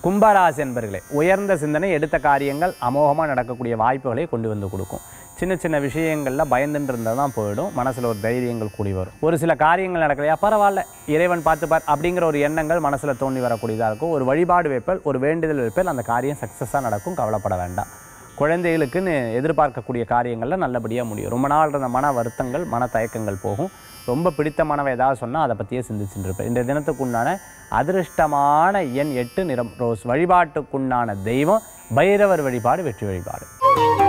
கும்பராசி என்பர்களே உயர்ந்த சிந்தனை எடுத்த காரியங்கள் அமோகமாக நடக்கக்கூடிய வாய்ப்புகளை கொண்டு வந்து கொடுக்கும் சின்ன சின்ன விஷயங்களில் பயந்துட்டு இருந்தால் தான் போயிடும் மனசில் ஒரு தைரியங்கள் கூடி வரும் ஒரு சில காரியங்கள் நடக்கலையா பரவாயில்ல இறைவன் பார்த்துப்பார் அப்படிங்கிற ஒரு எண்ணங்கள் மனசில் தோண்டி வரக்கூடியதாக இருக்கும் ஒரு வழிபாடு வைப்பல் ஒரு வேண்டுதல் வைப்பல் அந்த காரியம் சக்ஸஸாக நடக்கும் கவலைப்பட வேண்டாம் குழந்தைகளுக்குன்னு எதிர்பார்க்கக்கூடிய காரியங்களில் நல்லபடியாக முடியும் ரொம்ப நாள் இருந்த மன வருத்தங்கள் மன தயக்கங்கள் போகும் ரொம்ப பிடித்தமானவை ஏதாவது சொன்னால் அதை பற்றியே சிந்திச்சுட்டு இருப்பேன் இந்த தினத்துக்குண்டான அதிர்ஷ்டமான எண் எட்டு நிறம் ரோஸ் வழிபாட்டுக்குண்டான தெய்வம் பைரவர் வழிபாடு வெற்றி வழிபாடு